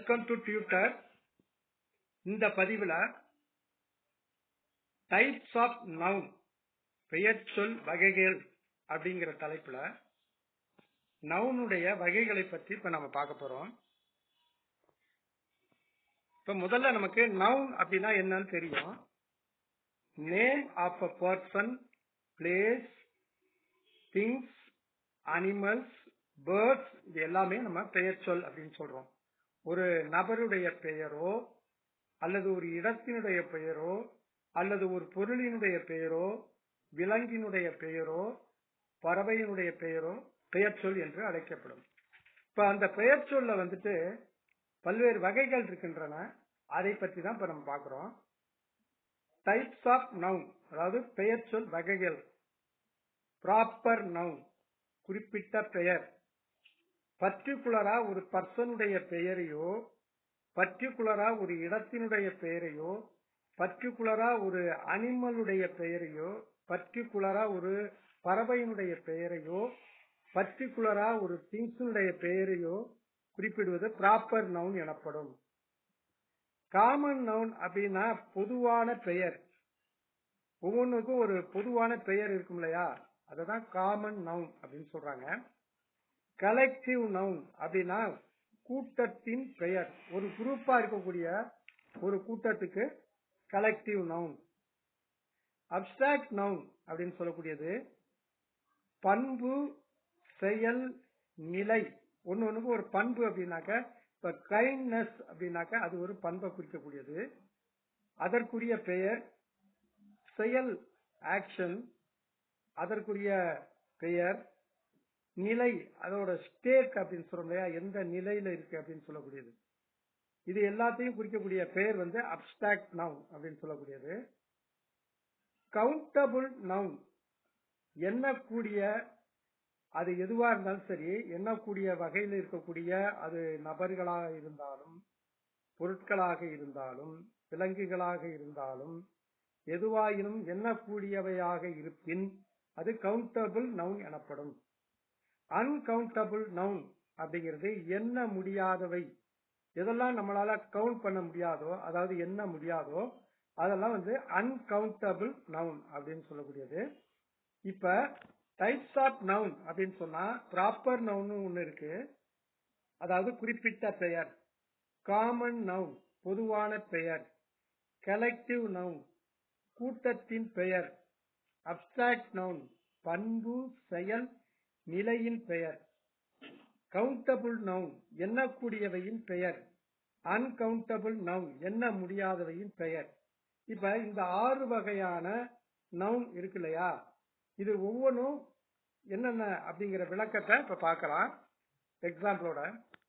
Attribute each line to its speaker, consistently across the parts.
Speaker 1: welcome to tutor இந்த பதிவுல types of noun பெயர் சொல் வகைகள் அப்படிங்கிற தலைப்புல நவுனுடைய வகைகளை பற்றி இப்ப நம்ம பார்க்க போறோம் இப்ப முதல்ல நமக்கு நவுன் அப்படின்னா என்னன்னு தெரியும் name of a person place things animals birds இது எல்லாமே நம்ம பெயர் சொல் அப்படின்னு சொல்றோம் ஒரு நபருடைய பெயரோ அல்லது ஒரு இடத்தினுடைய பெயரோ அல்லது ஒரு பொருளினுடைய பெயரோ விலங்கினுடைய பெயரோ பறவையினுடைய பெயரோ பெயர் சொல் என்று அழைக்கப்படும் இப்ப அந்த பெயர் சொல்ல வந்துட்டு பல்வேறு வகைகள் இருக்கின்றன அதை பற்றி தான் இப்ப நம்ம பார்க்கிறோம் டைப்ஸ் ஆஃப் நவுன் அதாவது பெயர் சொல் வகைகள் ப்ராப்பர் நவுன் குறிப்பிட்ட பெயர் பர்டிகுலரா ஒரு பர்சனுடைய பெயரையோ பர்டிகுலரா ஒரு இடத்தினுடைய பெயரையோ பர்டிகுலரா ஒரு அனிமலுடைய பெயரையோ பர்டிகுலரா ஒரு பறவையினுடைய பெயரையோ பர்டிகுலரா ஒரு திங்ஸினுடைய பெயரையோ குறிப்பிடுவது ப்ராப்பர் நவுன் எனப்படும் காமன் நவுன் அப்படின்னா பொதுவான பெயர் ஒவ்வொன்றுக்கும் ஒரு பொதுவான பெயர் இருக்கும் இல்லையா அததான் காமன் நவுன் அப்படின்னு சொல்றாங்க கலெக்டிவ் நவுன் அப்படின்னா கூட்டத்தின் பெயர் ஒரு குரூப்பா இருக்கக்கூடிய ஒரு கூட்டத்துக்கு கலெக்டிவ் நவுன் அப்டிராக்ட் நவுன் அப்படின்னு சொல்லக்கூடியது பண்பு செயல் நிலை ஒன்னு ஒண்ணுக்கு ஒரு பண்பு அப்படின்னாக்க இப்ப கைண்ட்னஸ் அப்படின்னாக்க அது ஒரு பண்பை குறிக்கக்கூடியது அதற்குரிய பெயர் செயல் ஆக்ஷன் அதற்குரிய பெயர் நிலை அதோட ஸ்டேட் அப்படின்னு சொல்றோம் இல்லையா எந்த நிலையில இருக்கு அப்படின்னு சொல்லக்கூடியது இது எல்லாத்தையும் குறிக்கக்கூடிய பெயர் வந்து அப்டிராக்ட் நவுன் அப்படின்னு சொல்லக்கூடியது கவுண்டபிள் நவுன் எண்ணக்கூடிய அது எதுவா இருந்தாலும் சரி எண்ணக்கூடிய வகையில் இருக்கக்கூடிய அது நபர்களாக இருந்தாலும் பொருட்களாக இருந்தாலும் விலங்குகளாக இருந்தாலும் எதுவாயினும் எண்ணக்கூடியவையாக இருப்பின் அது கவுண்டபிள் நவுன் எனப்படும் அன்கவுண்டபிள் நவுன் அப்படிங்கிறது எண்ண முடியாதவை எதெல்லாம் நம்மளால கவுண்ட் பண்ண முடியாதோ அதாவது எண்ண முடியாதோ அதெல்லாம் வந்து அன்கவுண்டபிள் நவுன் அப்படின்னு சொல்லக்கூடியது இப்ப டைப்ஸ் ஆஃப் நவுன் அப்படின்னு சொன்னா ப்ராப்பர் நவுன் ஒண்ணு இருக்கு அதாவது குறிப்பிட்ட பெயர் காமன் நவுன் பொதுவான பெயர் கலெக்டிவ் நவுன் கூட்டத்தின் பெயர் அப்டிராக்ட் நவுன் பண்பு செயல் நிலையின் பெயர் கவுண்டபிள் நவுன் எண்ணக்கூடியவையின் பெயர் அன்கவுண்டபிள் நவுன் எண்ண முடியாதவையின் பெயர் இப்ப இந்த ஆறு வகையான நவுன் இருக்கு இல்லையா இது ஒவ்வொன்றும் என்னென்ன அப்படிங்கிற விளக்கத்தை இப்ப பார்க்கலாம் எக்ஸாம்பிளோட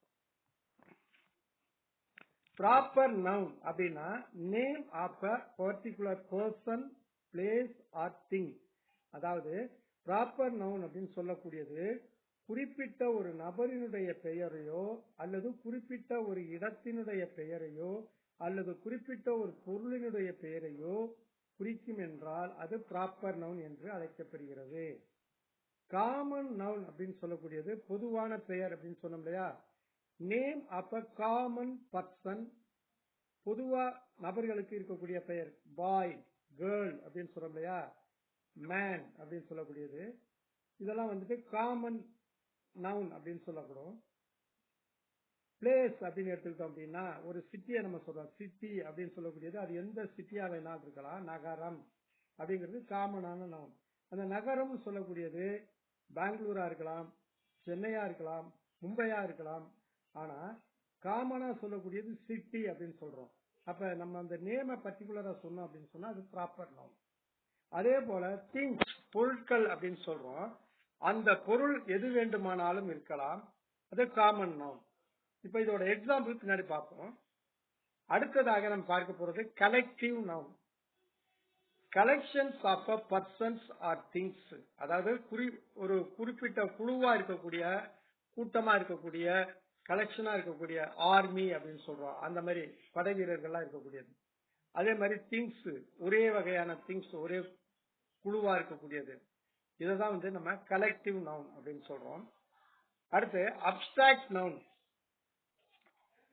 Speaker 1: ப்ராப்பர் நவுன் அப்படின்னா name of a particular person place or thing அதாவது ப்ராப்பர் நவுன் அப்படின்னு சொல்லக்கூடியது குறிப்பிட்ட ஒரு நபரினுடைய பெயரையோ அல்லது குறிப்பிட்ட ஒரு இடத்தினுடைய பெயரையோ அல்லது குறிப்பிட்ட ஒரு பொருளினுடைய பெயரையோ குறிக்கும் என்றால் அது ப்ராப்பர் நவுன் என்று அழைக்கப்படுகிறது காமன் நவுன் அப்படின்னு சொல்லக்கூடியது பொதுவான பெயர் அப்படின்னு சொன்னோம் இல்லையா name of a common person பொதுவா நபர்களுக்கு இருக்கக்கூடிய பெயர் பாய் கேர்ள் அப்படின்னு சொல்றோம் இல்லையா மேன் அப்படின்னு சொல்லக்கூடியது இதெல்லாம் வந்துட்டு காமன் நவுன் அப்படின்னு சொல்லக்கூடும் பிளேஸ் அப்படின்னு எடுத்துக்கிட்டோம் அப்படின்னா ஒரு சிட்டியை நம்ம சொல்றோம் சிட்டி அப்படின்னு சொல்லக்கூடியது அது எந்த சிட்டியா வேணாலும் இருக்கலாம் நகரம் அப்படிங்கிறது காமனான நவுன் அந்த நகரம் சொல்லக்கூடியது பெங்களூரா இருக்கலாம் சென்னையா இருக்கலாம் மும்பையா இருக்கலாம் ஆனா காமனா சொல்லக்கூடியது சிட்டி அப்படின்னு சொல்றோம் அப்ப நம்ம அந்த நேம பர்டிகுலரா சொன்னோம் அப்படின்னு சொன்னா அது ப்ராப்பர் நவுன் அதே போல திங்ஸ் பொருட்கள் அப்படின்னு சொல்றோம் அந்த பொருள் எது வேண்டுமானாலும் இருக்கலாம் அது காமன் நவுன் இப்ப இதோட எக்ஸாம்பிள் பின்னாடி பார்ப்போம் அடுத்ததாக நம்ம பார்க்க போறது collective noun collections of a persons or things அதாவது குறி ஒரு குறிப்பிட்ட குழுவா இருக்கக்கூடிய கூட்டமா இருக்கக்கூடிய கலெக்ஷனா இருக்கக்கூடிய ஆர்மி அப்படின்னு சொல்றோம் அந்த மாதிரி படை வீரர்கள்லாம் இருக்கக்கூடியது அதே மாதிரி திங்ஸ் ஒரே வகையான திங்ஸ் ஒரே குழுவா இருக்கக்கூடியது இததான் வந்து நம்ம கலெக்டிவ் நவுன் அப்படின்னு சொல்றோம் அடுத்து abstract noun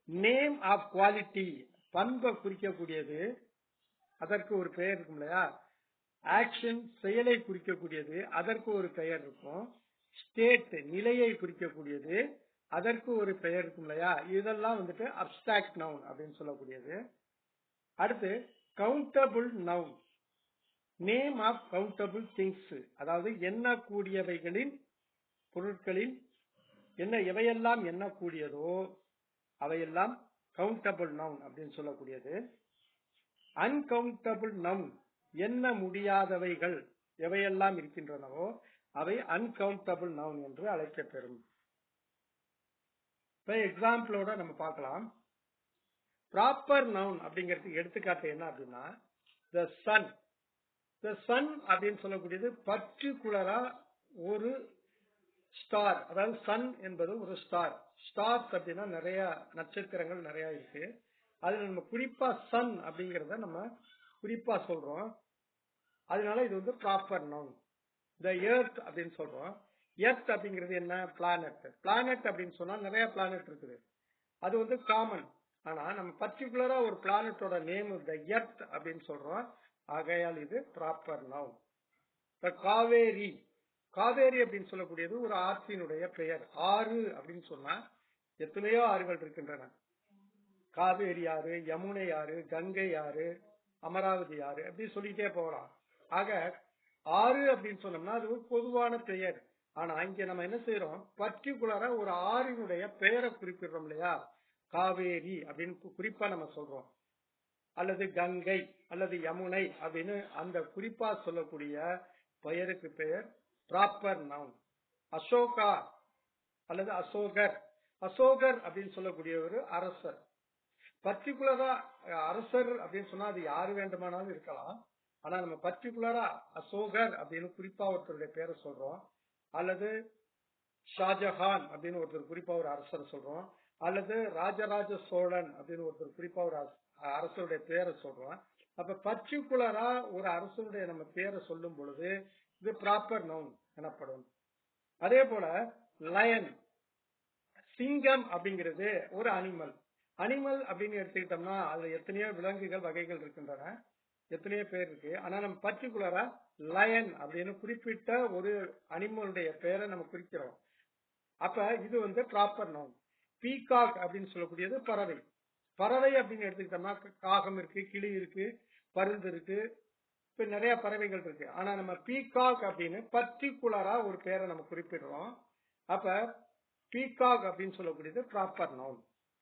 Speaker 1: name of quality பண்பை குறிக்கக்கூடியது அதற்கு ஒரு பெயர் இருக்கும் இல்லையா ஆக்ஷன் செயலை குறிக்கக்கூடியது அதற்கு ஒரு பெயர் இருக்கும் ஸ்டேட் நிலையை குறிக்கக்கூடியது அதற்கு ஒரு பெயர் இருக்கும் இல்லையா இதெல்லாம் வந்துட்டு அப்டிராக்ட் நவுன் அப்படின்னு சொல்லக்கூடியது அடுத்து countable noun name of countable things அதாவது எண்ணக்கூடியவைகளின் பொருட்களின் என்ன எவையெல்லாம் எண்ணக்கூடியதோ அவையெல்லாம் கவுண்டபிள் நவுன் அப்படின்னு சொல்லக்கூடியது அன்கவுண்டபிள் நவுன் எண்ண முடியாதவைகள் எவையெல்லாம் இருக்கின்றனவோ அவை அன்கவுண்டபிள் நவுன் என்று அழைக்கப்பெறும் இப்ப எக்ஸாம்பிளோட நம்ம பார்க்கலாம் ப்ராப்பர் நவுன் அப்படிங்கிறதுக்கு எடுத்துக்காட்டு என்ன அப்படின்னா த சன் த சன் அப்படின்னு சொல்லக்கூடியது பர்டிகுலரா ஒரு ஸ்டார் அதாவது சன் என்பது ஒரு ஸ்டார் ஸ்டார்ஸ் அப்படின்னா நிறைய நட்சத்திரங்கள் நிறைய இருக்கு அதுல நம்ம குறிப்பா சன் அப்படிங்கறத நம்ம குறிப்பா சொல்றோம் அதனால இது வந்து ப்ராப்பர் நவுன் த எர்த் அப்படின்னு சொல்றோம் எர்த் அப்படிங்கிறது என்ன பிளானட் பிளானட் அப்படின்னு சொன்னா நிறைய பிளானட் இருக்குது அது வந்து காமன் ஆனா நம்ம பர்டிகுலரா ஒரு பிளானட்டோட நேம் த எர்த் அப்படின்னு சொல்றோம் ஆகையால் இது ப்ராப்பர் நவுன் இப்ப காவேரி காவேரி அப்படின்னு சொல்லக்கூடியது ஒரு ஆற்றினுடைய பெயர் ஆறு அப்படின்னு சொன்னா எத்தனையோ ஆறுகள் இருக்கின்றன காவேரி ஆறு யமுனை ஆறு கங்கை ஆறு அமராவதி ஆறு அப்படி சொல்லிட்டே போகலாம் ஆக ஆறு அப்படின்னு சொன்னோம்னா அது ஒரு பொதுவான பெயர் ஆனா இங்க நம்ம என்ன செய்யறோம் பர்டிகுலரா ஒரு ஆறினுடைய பெயரை குறிப்பிடுறோம் இல்லையா காவேரி அப்படின்னு குறிப்பா நம்ம சொல்றோம் அல்லது கங்கை அல்லது யமுனை அப்படின்னு அந்த குறிப்பா சொல்லக்கூடிய பெயருக்கு பெயர் ப்ராப்பர் நவுன் அசோகா அல்லது அசோகர் அசோகர் அப்படின்னு சொல்லக்கூடிய ஒரு அரசர் பர்டிகுலரா அரசர் அப்படின்னு சொன்னா அது யாரு வேண்டுமானாலும் இருக்கலாம் ஆனா நம்ம பர்டிகுலரா அசோகர் அப்படின்னு குறிப்பா ஒருத்தருடைய பேரை சொல்றோம் அல்லது ஷாஜஹான் அப்படின்னு ஒருத்தர் குறிப்பா ஒரு அரசர் சொல்றோம் அல்லது ராஜராஜ சோழன் அப்படின்னு ஒருத்தர் குறிப்பா ஒரு அரசருடைய பேரை சொல்றோம் அப்ப பர்டிகுலரா ஒரு அரசனுடைய நம்ம பேரை சொல்லும் பொழுது இது ப்ராப்பர் நவுன் எனப்படும் அதே போல லயன் சிங்கம் அப்படிங்கிறது ஒரு அனிமல் அனிமல் அப்படின்னு எடுத்துக்கிட்டோம்னா அதுல எத்தனையோ விலங்குகள் வகைகள் இருக்கின்றன எத்தனையோ பேர் இருக்கு ஆனா நம்ம பர்டிகுலரா லயன் அப்படின்னு குறிப்பிட்ட ஒரு அனிமலுடைய பெயரை நம்ம குறிக்கிறோம் அப்ப இது வந்து ப்ராப்பர் நவுன் பீகாக் அப்படின்னு சொல்லக்கூடியது பறவை பறவை அப்படின்னு எடுத்துக்கிட்டோம்னா காகம் இருக்கு கிளி இருக்கு பருந்து இருக்கு இப்ப நிறைய பறவைகள் இருக்கு ஆனா நம்ம பீகாக் அப்படின்னு பர்டிகுலரா ஒரு பேரை நம்ம குறிப்பிடுறோம் அப்ப பீகாக் அப்படின்னு சொல்லக்கூடியது ப்ராப்பர் நவுன்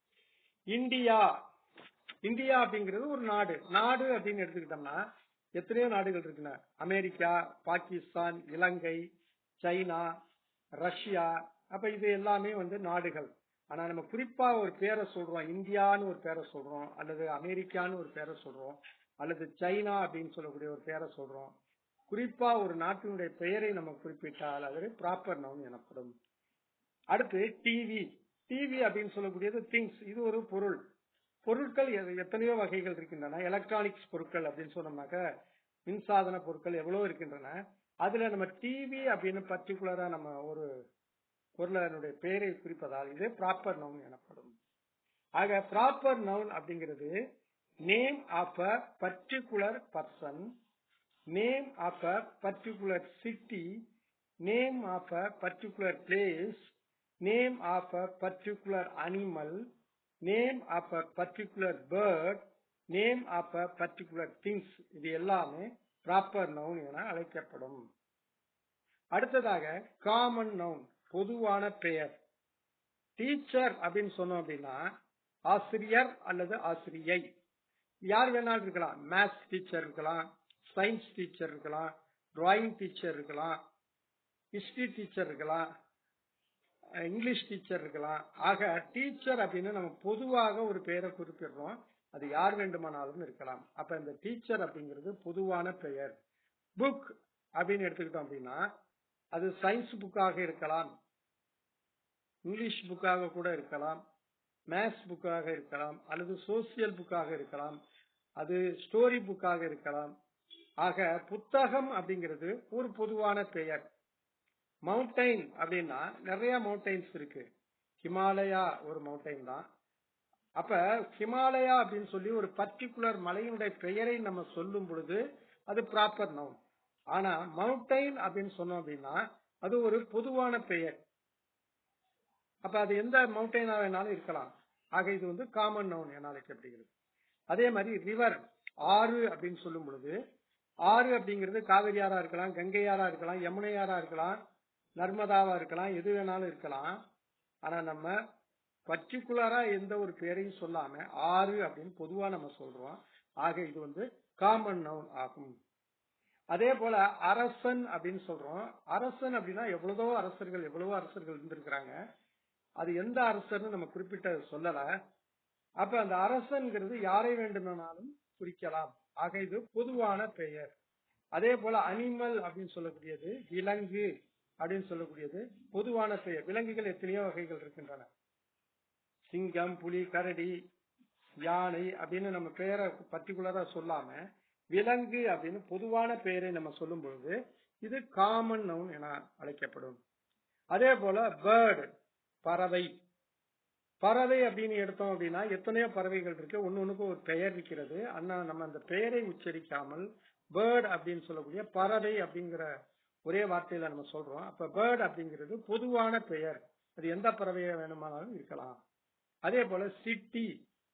Speaker 1: இந்தியா இந்தியா அப்படிங்கிறது ஒரு நாடு நாடு அப்படின்னு எடுத்துக்கிட்டோம்னா எத்தனையோ நாடுகள் இருக்குன்னா America Pakistan Ilangai China Russia அப்ப இது எல்லாமே வந்து நாடுகள் ஆனா நம்ம குறிப்பா ஒரு பேரை சொல்றோம் இந்தியான்னு ஒரு பேரை சொல்றோம் அல்லது அமெரிக்கான்னு ஒரு பேரை சொல்றோம் அல்லது சைனா அப்படின்னு சொல்லக்கூடிய ஒரு பேரை சொல்றோம் குறிப்பா ஒரு நாட்டினுடைய பெயரை நம்ம குறிப்பிட்டால் அது ப்ராப்பர் நவுன் எனப்படும் அடுத்து டிவி டிவி அப்படின்னு சொல்லக்கூடியது திங்ஸ் இது ஒரு பொருள் பொருட்கள் எத்தனையோ வகைகள் இருக்கின்றன எலக்ட்ரானிக்ஸ் பொருட்கள் அப்படின்னு சொன்னோம்னாக்க மின்சாதன பொருட்கள் எவ்வளவு இருக்கின்றன அதுல நம்ம டிவி அப்படின்னு பர்டிகுலரா நம்ம ஒரு பொருளினுடைய பெயரை குறிப்பதால் இது ப்ராப்பர் நவுன் எனப்படும் ஆக ப்ராப்பர் நவுன் அப்படிங்கிறது name of a particular person name of a particular city name of a particular place name of a particular animal name of a particular bird name of a particular things இது எல்லாமே proper noun என அழைக்கப்படும் அடுத்ததாக common noun பொதுவான பெயர் teacher அப்படின்னு சொன்னோம் அப்படின்னா ஆசிரியர் அல்லது ஆசிரியை யார் வேணாலும் இருக்கலாம் மேத்ஸ் டீச்சர் இருக்கலாம் சயின்ஸ் டீச்சர் இருக்கலாம் டிராயிங் டீச்சர் இருக்கலாம் ஹிஸ்டரி டீச்சர் இருக்கலாம் இங்கிலீஷ் டீச்சர் இருக்கலாம் ஆக டீச்சர் அப்படின்னு நம்ம பொதுவாக ஒரு பெயரை குறிப்பிடுறோம் அது யார் வேண்டுமானாலும் இருக்கலாம் அப்ப இந்த டீச்சர் அப்படிங்கிறது பொதுவான பெயர் புக் அப்படின்னு எடுத்துக்கிட்டோம் அப்படின்னா அது சயின்ஸ் புக்காக இருக்கலாம் இங்கிலீஷ் புக்காக கூட இருக்கலாம் மேத்ஸ் புக்காக இருக்கலாம் அல்லது சோசியல் புக்காக இருக்கலாம் அது ஸ்டோரி புக்காக இருக்கலாம் ஆக புத்தகம் அப்படிங்கிறது ஒரு பொதுவான பெயர் மவுண்டைன் அப்படின்னா நிறைய மவுண்டைன்ஸ் இருக்கு ஹிமாலயா ஒரு மவுண்டைன் தான் அப்ப ஹிமாலயா அப்படின்னு சொல்லி ஒரு பர்டிகுலர் மலையினுடைய பெயரை நம்ம சொல்லும் பொழுது அது ப்ராப்பர் நவுன் ஆனா மவுண்டைன் அப்படின்னு சொன்னோம் அப்படின்னா அது ஒரு பொதுவான பெயர் அப்ப அது எந்த மவுண்டெயினா வேணாலும் இருக்கலாம் ஆக இது வந்து காமன் நவுன் என அழைக்கப்படுகிறது அதே மாதிரி ரிவர் ஆறு அப்படின்னு சொல்லும் பொழுது ஆறு அப்படிங்கிறது காவிரி ஆறா இருக்கலாம் கங்கை ஆறா இருக்கலாம் யமுனை ஆறா இருக்கலாம் நர்மதாவா இருக்கலாம் எது வேணாலும் இருக்கலாம் ஆனா நம்ம பர்டிகுலரா எந்த ஒரு பேரையும் சொல்லாம ஆறு அப்படின்னு பொதுவா நம்ம சொல்றோம் ஆக இது வந்து காமன் நவுன் ஆகும் அதே போல அரசன் அப்படின்னு சொல்றோம் அரசன் அப்படின்னா எவ்வளவோ அரசர்கள் எவ்வளவோ அரசர்கள் இருந்திருக்கிறாங்க அது எந்த அரசர்னு நம்ம குறிப்பிட்ட சொல்லல அப்ப அந்த அரசன்கிறது யாரை வேண்டுமானாலும் குறிக்கலாம் ஆக இது பொதுவான பெயர் அதே போல அனிமல் அப்படின்னு சொல்லக்கூடியது விலங்கு அப்படின்னு சொல்லக்கூடியது பொதுவான பெயர் விலங்குகள் எத்தனையோ வகைகள் இருக்கின்றன சிங்கம் புலி கரடி யானை அப்படின்னு நம்ம பெயரை பர்டிகுலரா சொல்லாம விலங்கு அப்படின்னு பொதுவான பெயரை நம்ம சொல்லும் பொழுது இது காமன் நவுன் என அழைக்கப்படும் அதே போல பேர்டு பறவை பறவை அப்படின்னு எடுத்தோம் அப்படின்னா எத்தனையோ பறவைகள் இருக்கு ஒன்னு ஒண்ணுக்கு ஒரு பெயர் இருக்கிறது ஆனா நம்ம அந்த பெயரை உச்சரிக்காமல் பேர்ட் அப்படின்னு சொல்லக்கூடிய பறவை அப்படிங்கிற ஒரே வார்த்தையில நம்ம சொல்றோம் அப்ப பேர்ட் அப்படிங்கிறது பொதுவான பெயர் அது எந்த பறவையா வேணுமானாலும் இருக்கலாம் அதே போல சிட்டி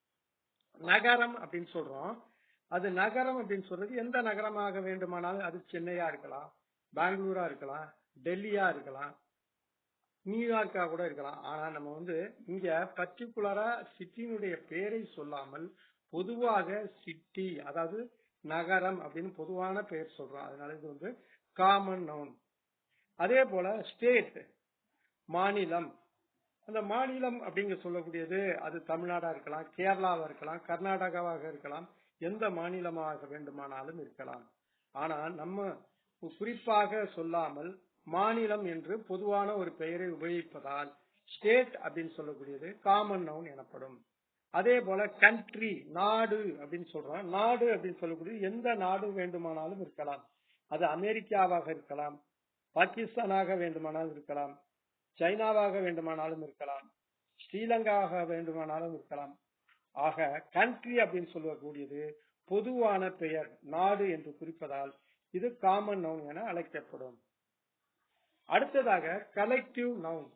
Speaker 1: நகரம் அப்படின்னு சொல்றோம் அது நகரம் அப்படின்னு சொல்றது எந்த நகரமாக வேண்டுமானாலும் அது சென்னையா இருக்கலாம் பெங்களூரா இருக்கலாம் டெல்லியா இருக்கலாம் நியூயார்க்கா கூட இருக்கலாம் ஆனா நம்ம வந்து இங்க பர்டிகுலரா சிட்டியினுடைய பேரை சொல்லாமல் பொதுவாக சிட்டி அதாவது நகரம் அப்படின்னு பொதுவான பெயர் சொல்றோம் அதனால இது வந்து காமன் நவுன் அதே போல ஸ்டேட் மாநிலம் அந்த மாநிலம் அப்படிங்க சொல்லக்கூடியது அது தமிழ்நாடா இருக்கலாம் கேரளாவா இருக்கலாம் கர்நாடகாவாக இருக்கலாம் எந்த மாநிலமாக வேண்டுமானாலும் இருக்கலாம் ஆனா நம்ம குறிப்பாக சொல்லாமல் மாநிலம் என்று பொதுவான ஒரு பெயரை உபயோகிப்பதால் ஸ்டேட் அப்படின்னு சொல்லக்கூடியது காமன் நவுன் எனப்படும் அதே போல கண்ட்ரி நாடு அப்படின்னு சொல்றோம் நாடு அப்படின்னு சொல்லக்கூடியது எந்த நாடு வேண்டுமானாலும் இருக்கலாம் அது அமெரிக்காவாக இருக்கலாம் பாகிஸ்தானாக வேண்டுமானாலும் இருக்கலாம் சைனாவாக வேண்டுமானாலும் இருக்கலாம் ஸ்ரீலங்காவாக வேண்டுமானாலும் இருக்கலாம் ஆக கண்ட்ரி அப்படின்னு சொல்லக்கூடியது பொதுவான பெயர் நாடு என்று குறிப்பதால் இது காமன் நவுன் என அழைக்கப்படும் அடுத்ததாக கலெக்டிவ் நவுன்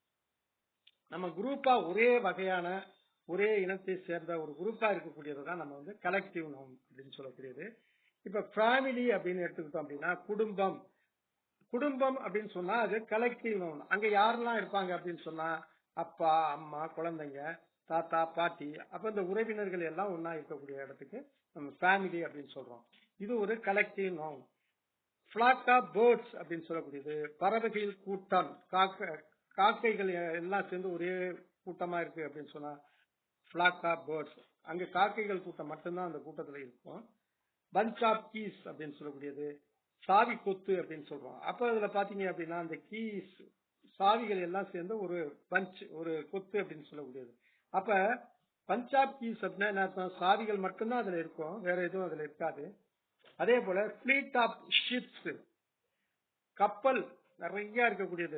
Speaker 1: நம்ம குரூப்பா ஒரே வகையான ஒரே இனத்தை சேர்ந்த ஒரு குரூப்பா இருக்கக்கூடியது தான் நம்ம வந்து கலெக்டிவ் நவுன் அப்படின்னு சொல்லக்கூடியது இப்ப ஃபேமிலி அப்படின்னு எடுத்துக்கிட்டோம் அப்படின்னா குடும்பம் குடும்பம் அப்படின்னு சொன்னா அது கலெக்டிவ் நவுன் அங்க யாரெல்லாம் இருப்பாங்க அப்படின்னு சொன்னா அப்பா அம்மா குழந்தைங்க தாத்தா பாட்டி அப்ப இந்த உறவினர்கள் எல்லாம் ஒன்னா இருக்கக்கூடிய இடத்துக்கு நம்ம ஃபேமிலி அப்படின்னு சொல்றோம் இது ஒரு collective noun flock of birds அப்படின்னு சொல்லக்கூடியது பறவைகள் கூட்டம் காக்க காக்கைகள் எல்லாம் சேர்ந்து ஒரே கூட்டமா இருக்கு அப்படின்னு சொன்னா பிளாக் ஆஃப் பேர்ட்ஸ் அங்க காக்கைகள் கூட்டம் மட்டும்தான் அந்த கூட்டத்துல இருக்கும் பஞ்ச் ஆஃப் கீஸ் அப்படின்னு சொல்லக்கூடியது சாவி கொத்து அப்படின்னு சொல்றோம் அப்ப அதுல பாத்தீங்க அப்படின்னா அந்த கீஸ் சாவிகள் எல்லாம் சேர்ந்து ஒரு பஞ்ச் ஒரு கொத்து அப்படின்னு சொல்லக்கூடியது அப்ப பஞ்சாப் கீஸ் அப்படின்னா என்ன அர்த்தம் சாவிகள் மட்டும்தான் அதுல இருக்கும் வேற எதுவும் அதுல இருக்காது அதே போல பிளீட் ஆஃப் ஷிப்ஸ் கப்பல் நிறைய இருக்கக்கூடியது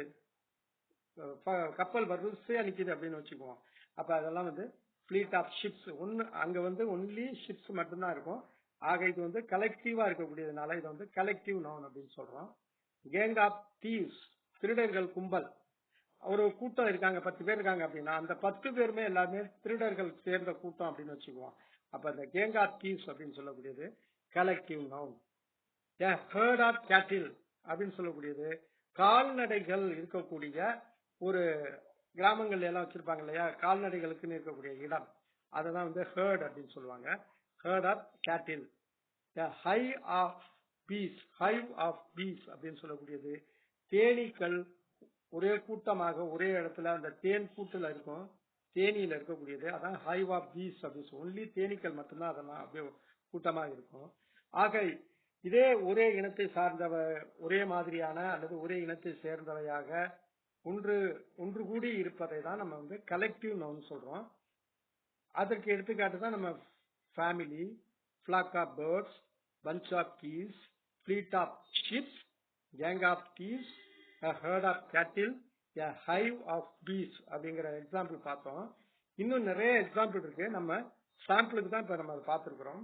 Speaker 1: கப்பல் வரிசையா நிக்குது அப்படின்னு வச்சுக்குவோம் அப்ப அதெல்லாம் வந்து பிளீட் ஆஃப் ஷிப்ஸ் ஒன்னு அங்க வந்து ஒன்லி ஷிப்ஸ் மட்டும்தான் இருக்கும் ஆக இது வந்து கலெக்டிவா இருக்கக்கூடியதுனால இதை வந்து கலெக்டிவ் நவுன் அப்படின்னு சொல்றோம் கேங் ஆஃப் தீவ்ஸ் திருடர்கள் கும்பல் ஒரு கூட்டம் இருக்காங்க பத்து பேர் இருக்காங்க அப்படின்னா அந்த பத்து பேருமே எல்லாருமே திருடர்கள் சேர்ந்த கூட்டம் அப்படின்னு வச்சுக்குவோம் அப்ப அந்த கேங் ஆஃப் தீவ்ஸ் அப்படின்னு சொல்லக்கூடியது கலெக்டிவ் நவுன் ஹேர்ட் ஆஃப் கேட்டில் அப்படின்னு சொல்லக்கூடியது கால்நடைகள் இருக்கக்கூடிய ஒரு கிராமங்கள்ல எல்லாம் வச்சிருப்பாங்க இல்லையா கால்நடைகளுக்குன்னு இருக்கக்கூடிய இடம் அததான் வந்து ஹேர்ட் அப்படின்னு சொல்லுவாங்க herd of cattle hive of bees hive of bees அப்படின்னு சொல்லக்கூடியது தேனீக்கள் ஒரே கூட்டமாக ஒரே இடத்துல அந்த தேன் கூட்டுல இருக்கும் தேனியில இருக்கக்கூடியது அதான் ஹைவ் ஆஃப் பீஸ் அப்படின்னு ஒன்லி தேனீக்கள் மட்டும்தான் அதெல்லாம் அப்படியே கூட்டமா இருக்கும் ஆக இதே ஒரே இனத்தை சார்ந்தவ ஒரே மாதிரியான அல்லது ஒரே இனத்தை சேர்ந்தவையாக ஒன்று ஒன்று கூடி இருப்பதை தான் நம்ம வந்து கலெக்டிவ் நவுன் சொல்றோம் அதற்கு எடுத்துக்காட்டு தான் நம்ம family flock of birds bunch of keys fleet of ships gang of keys herd of cattle hive of bees அப்படிங்கிற எக்ஸாம்பிள் பார்த்தோம் இன்னும் நிறைய எக்ஸாம்பிள் இருக்கு நம்ம சாம்பிளுக்கு தான் இப்ப நம்ம அதை பார்த்திருக்கிறோம்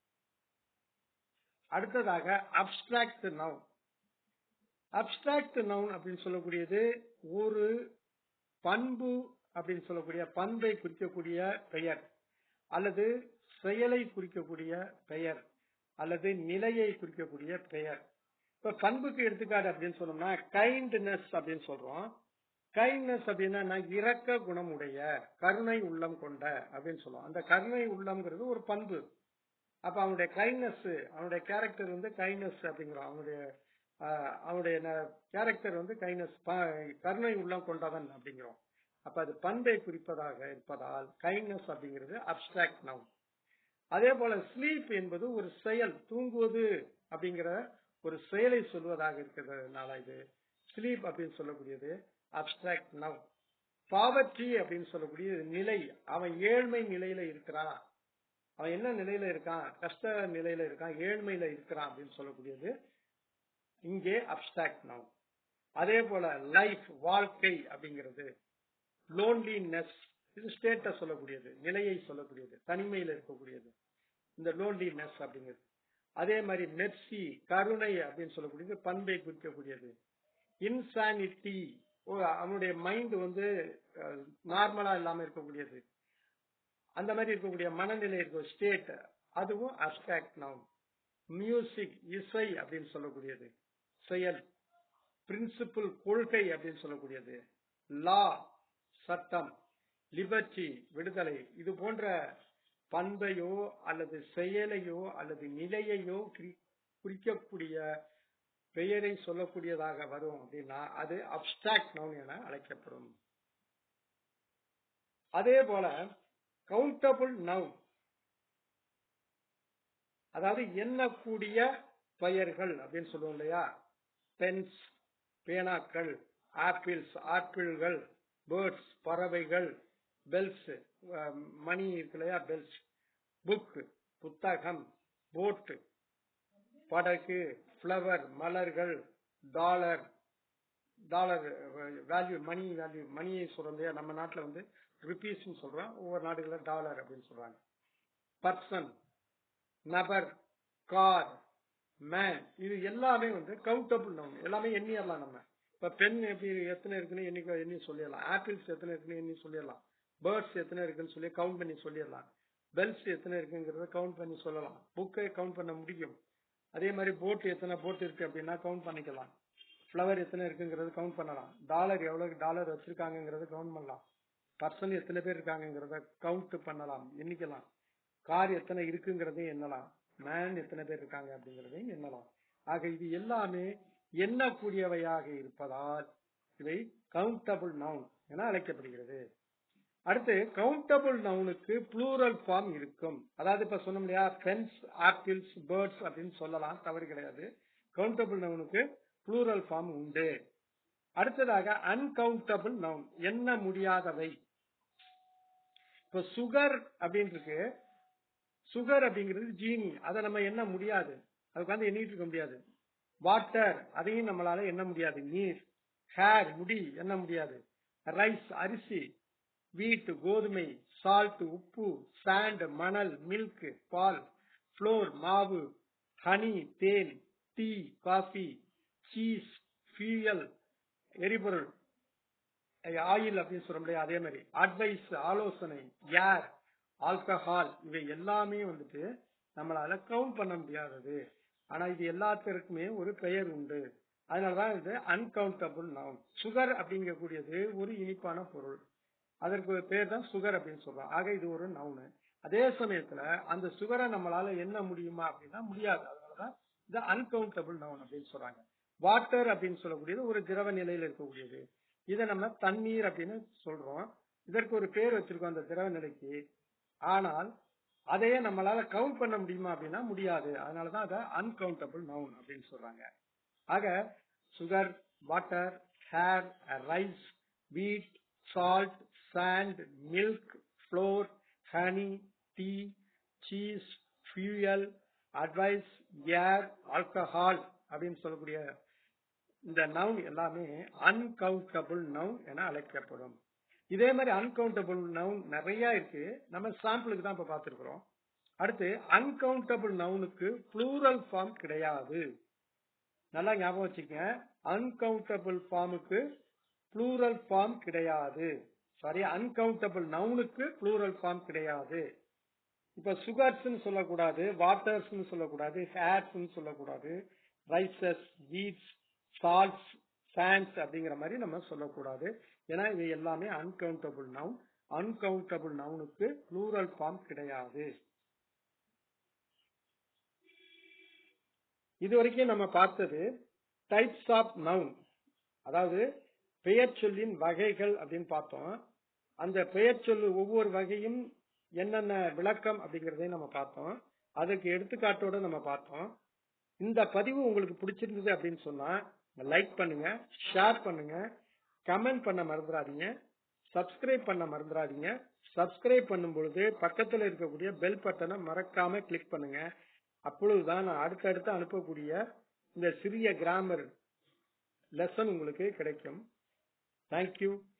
Speaker 1: அடுத்ததாக அப்டிராக்ட் நவுன் அப்டிராக்ட் நவுன் அப்படின்னு சொல்லக்கூடியது ஒரு பண்பு அப்படின்னு சொல்லக்கூடிய பண்பை குறிக்கக்கூடிய பெயர் அல்லது செயலை குறிக்கக்கூடிய பெயர் அல்லது நிலையை குறிக்கக்கூடிய பெயர் இப்ப பண்புக்கு எடுத்துக்காட்டு அப்படின்னு சொன்னோம்னா கைண்ட்னஸ் அப்படின்னு சொல்றோம் கைண்ட்னஸ் அப்படின்னா நான் இரக்க குணமுடைய கருணை உள்ளம் கொண்ட அப்படின்னு சொல்லுவோம் அந்த கருணை உள்ளம்ங்கிறது ஒரு பண்பு அப்ப அவனுடைய கைண்ட்னஸ் அவனுடைய கேரக்டர் வந்து கைண்ட்னஸ் அப்படிங்கிறோம் அவனுடைய ஆஹ், அவனுடைய கேரக்டர் வந்து கைண்ட்னஸ் கருணை உள்ளம் கொண்டவன் அப்படிங்கிறோம் அப்ப அது பண்பை குறிப்பதாக இருப்பதால் கைண்ட்னஸ் அப்படிங்கிறது அப்டிராக்ட் நவுன் அதே போல ஸ்லீப் என்பது ஒரு செயல் தூங்குவது அப்படிங்கிற ஒரு செயலை சொல்வதாக இருக்கிறதுனால இது ஸ்லீப் அப்படின்னு சொல்லக்கூடியது அப்டிராக்ட் நவ் பாவர்ட்டி அப்படின்னு சொல்லக்கூடிய நிலை அவன் ஏழ்மை நிலையில இருக்கிறான் அவன் என்ன நிலையில இருக்கான் கஷ்ட நிலையில இருக்கான் ஏழ்மையில இருக்கிறான் அப்படின்னு சொல்லக்கூடியது இங்கே அப்டிராக்ட் நவ் அதே போல லைஃப் வாழ்க்கை அப்படிங்கிறது லோன்லினஸ் இது ஸ்டேட்டை சொல்லக்கூடியது நிலையை சொல்லக்கூடியது தனிமையில இருக்கக்கூடியது இந்த லோன்லினஸ் அப்படிங்கிறது அதே மாதிரி மெர்சி கருணை அப்படின்னு சொல்லக்கூடியது பண்பை குறிக்கக்கூடியது இன்சானிட்டி அவனுடைய மைண்ட் வந்து நார்மலா இல்லாம இருக்கக்கூடியது அந்த மாதிரி இருக்கக்கூடிய மனநிலை இருக்க ஸ்டேட் அதுவும் அப்டிராக்ட் நவுன் மியூசிக் இசை அப்படின்னு சொல்லக்கூடியது செயல் பிரின்சிபிள் கொள்கை அப்படின்னு சொல்லக்கூடியது லா சட்டம் லிபர்ட்டி விடுதலை இது போன்ற பண்பையோ அல்லது செயலையோ அல்லது நிலையையோ குறி- குறிக்கக்கூடிய பெயரை சொல்லக்கூடியதாக வரும் அப்படின்னா அது அப்டிராக்ட் நவுன் என அழைக்கப்படும் அதே போல கவுண்டபிள் நவுன் அதாவது எண்ணக்கூடிய பெயர்கள் அப்படின்னு சொல்லுவோம் இல்லையா பென்ஸ் பேனாக்கள் ஆப்பிள்ஸ் ஆப்பிள்கள் பேர்ட்ஸ் பறவைகள் பெல்ஸ் மணி இருக்கு இல்லையா பெல்ஸ் புக் புத்தகம் போட்டு படகு ஃப்ளவர் மலர்கள் dollar dollar value money value மணியை சொல்றோம் இல்லையா நம்ம நாட்டுல வந்து ருபீஸ் சொல்றோம் ஒவ்வொரு நாடுகளில் டாலர் அப்படின்னு சொல்றாங்க பர்சன் நபர் கார் மேன் இது எல்லாமே வந்து கவுண்டபிள் நவுன் எல்லாமே எண்ணிடலாம் நம்ம இப்ப பென் எப்படி எத்தனை இருக்குன்னு எண்ணி எண்ணி சொல்லிடலாம் ஆப்பிள்ஸ் எத்தனை இருக்குன்னு எண்ணி சொல்லிடலாம் பேர்ட்ஸ் எத்தனை இருக்குன்னு சொல்லி கவுண்ட் பண்ணி சொல்லிடலாம் பெல்ஸ் எத்தனை இருக்குங்கிறத கவுண்ட் பண்ணி சொல்லலாம் புக்கை கவுண்ட் பண்ண முடியும் அதே மாதிரி போட் எத்தனை போட் இருக்கு அப்படின்னா கவுண்ட் பண்ணிக்கலாம் ஃப்ளவர் எத்தனை இருக்குங்கிறது கவுண்ட் பண்ணலாம் டாலர் எவ்வளவு டாலர் வச்சிருக்காங்கிறத கவுண்ட் பண்ணலாம் பர்சன் எத்தனை பேர் இருக்காங்கிறத கவுண்ட் பண்ணலாம் எண்ணிக்கலாம் கார் எத்தனை இருக்குங்கிறதையும் எண்ணலாம் மேன் எத்தனை பேர் இருக்காங்க அப்படிங்கறதையும் எண்ணலாம் ஆக இது எல்லாமே எண்ணக்கூடியவையாக இருப்பதால் இவை கவுண்டபிள் நவுன் என அழைக்கப்படுகிறது அடுத்து கவுண்டபிள் நவுனுக்கு ப்ளூரல் ஃபார்ம் இருக்கும் அதாவது இப்ப சொன்னோம் இல்லையா பென்ஸ் ஆப்பிள்ஸ் பேர்ட்ஸ் அப்படின்னு சொல்லலாம் தவறு கிடையாது கவுண்டபிள் நவுனுக்கு ப்ளூரல் ஃபார்ம் உண்டு அடுத்ததாக அன்கவுண்டபிள் நவுன் எண்ண முடியாதவை இப்ப சுகர் அப்படின்னு இருக்கு சுகர் அப்படிங்கிறது ஜீனி அதை நம்ம எண்ண முடியாது அதுக்கு வந்து எண்ணிட்டு இருக்க முடியாது வாட்டர் அதையும் நம்மளால எண்ண முடியாது நீர் ஹேர் முடி எண்ண முடியாது ரைஸ் அரிசி வீட் கோதுமை சால்ட் உப்பு சாண்ட் மணல் மில்க் பால் ஃப்ளோர் மாவு ஹனி தேன் டீ காஃபி சீஸ் ஃபியூயல் எரிபொருள் ஆயில் அப்படின்னு சொல்ல முடியாது அதே மாதிரி அட்வைஸ் ஆலோசனை ஏர் ஆல்கஹால் இவை எல்லாமே வந்துட்டு நம்மளால கவுண்ட் பண்ண முடியாதது ஆனா இது எல்லாத்திற்குமே ஒரு பெயர் உண்டு அதனாலதான் இது அன்கவுண்டபிள் நவுன் சுகர் அப்படிங்கக்கூடியது ஒரு இனிப்பான பொருள் அதற்கு ஒரு பேர் தான் சுகர் அப்படின்னு சொல்றோம் ஆக இது ஒரு நவுனு அதே சமயத்துல அந்த சுகரை நம்மளால என்ன முடியுமா அப்படின்னா முடியாது அதனாலதான் இது அன்கவுண்டபிள் நவுன் அப்படின்னு சொல்றாங்க வாட்டர் அப்படின்னு சொல்லக்கூடியது ஒரு திரவ நிலையில இருக்கக்கூடியது இதை நம்ம தண்ணீர் அப்படின்னு சொல்றோம் இதற்கு ஒரு பேர் வச்சிருக்கோம் அந்த திரவ நிலைக்கு ஆனால் அதையே நம்மளால கவுண்ட் பண்ண முடியுமா அப்படின்னா முடியாது அதனாலதான் அதை அன்கவுண்டபிள் நவுன் அப்படின்னு சொல்றாங்க ஆக sugar water hair rice wheat salt sand milk flour honey tea cheese fuel advice air alcohol அப்படின்னு சொல்லக்கூடிய இந்த நவுன் எல்லாமே அன்கவுண்டபிள் நவுன் என அழைக்கப்படும் இதே மாதிரி அன்கவுண்டபிள் நவுன் நிறைய இருக்கு நம்ம சாம்பிளுக்கு தான் இப்ப பார்த்திருக்கிறோம் அடுத்து அன்கவுண்டபிள் நவுனுக்கு ப்ளூரல் ஃபார்ம் கிடையாது நல்லா ஞாபகம் வச்சுக்கங்க அன்கவுண்டபிள் ஃபார்முக்கு ப்ளூரல் ஃபார்ம் கிடையாது சாரி அன்கவுண்டபிள் நவுனுக்கு ப்ளூரல் ஃபார்ம் கிடையாது இப்ப சுகர்ஸ் சொல்லக்கூடாது வாட்டர்ஸ் சொல்லக்கூடாது ஹேர்ஸ் சொல்லக்கூடாது ரைசஸ் வீட்ஸ் சால்ட்ஸ் சாண்ட்ஸ் அப்படிங்கிற மாதிரி நம்ம சொல்லக்கூடாது ஏன்னா இது எல்லாமே அன்கவுண்டபிள் நவுன் அன்கவுண்டபிள் நவுனுக்கு ப்ளூரல் ஃபார்ம் கிடையாது இது வரைக்கும் நம்ம பார்த்தது டைப்ஸ் ஆஃப் நவுன் அதாவது பெயர் சொல்லின் வகைகள் அப்படின்னு பார்த்தோம் அந்த பெயர் சொல்லு ஒவ்வொரு வகையும் என்னென்ன விளக்கம் அப்படிங்கறதையும் நம்ம பார்த்தோம் அதுக்கு எடுத்துக்காட்டோட நம்ம பார்த்தோம் இந்த பதிவு உங்களுக்கு பிடிச்சிருந்தது அப்படின்னு சொன்னா லைக் பண்ணுங்க ஷேர் பண்ணுங்க கமெண்ட் பண்ண மறந்துடாதீங்க சப்ஸ்கிரைப் பண்ண மறந்துடாதீங்க சப்ஸ்கிரைப் பண்ணும் பொழுது பக்கத்துல இருக்கக்கூடிய பெல் பட்டனை மறக்காம கிளிக் பண்ணுங்க அப்பொழுதுதான் நான் அடுத்தடுத்து அனுப்பக்கூடிய இந்த சிறிய கிராமர் லெசன் உங்களுக்கு கிடைக்கும் தேங்க்யூ